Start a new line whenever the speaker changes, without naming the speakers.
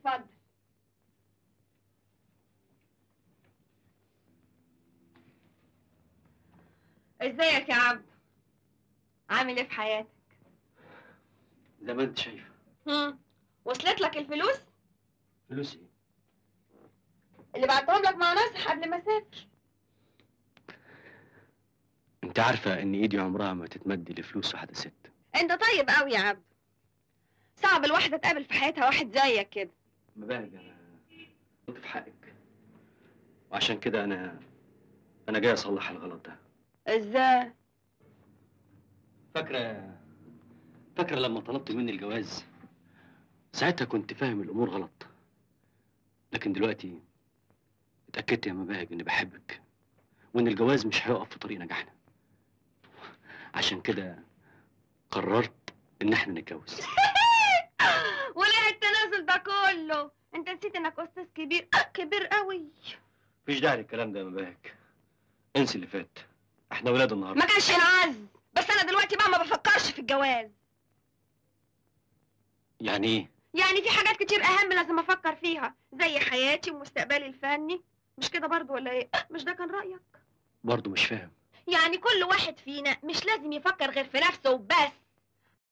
اتفضل ازيك يا عبد عامل ايه في حياتك
زي ما انت شايفه
هم وصلت لك الفلوس
فلوس ايه
اللي بعتهم لك مع ناصح قبل ما اسافر
انت عارفه ان ايدي عمرها ما تتمد لفلوس واحده ست
انت طيب قوي يا عبد صعب الواحده تقابل في حياتها واحد زيك كده
مباهج انا قلت في حقك وعشان كده انا انا جاي اصلح الغلط ده
ازاي
فاكره فاكره لما طلبت مني الجواز ساعتها كنت فاهم الامور غلط لكن دلوقتي اتاكدت يا مباهج اني بحبك وان الجواز مش هيقف في طريق نجاحنا عشان كده قررت ان احنا نتجوز
وليه التنازل ده كله انت نسيت انك استاذ كبير كبير قوي
مفيش داعي للكلام ده يا مباهج انسي اللي فات احنا ولاد النهارده
ما كانش ينعز بس انا دلوقتي بقى ما بفكرش في الجواز
يعني ايه
يعني في حاجات كتير اهم لازم افكر فيها زي حياتي ومستقبلي الفني مش كده برضو ولا ايه مش ده كان رايك
برضه مش فاهم
يعني كل واحد فينا مش لازم يفكر غير في نفسه وبس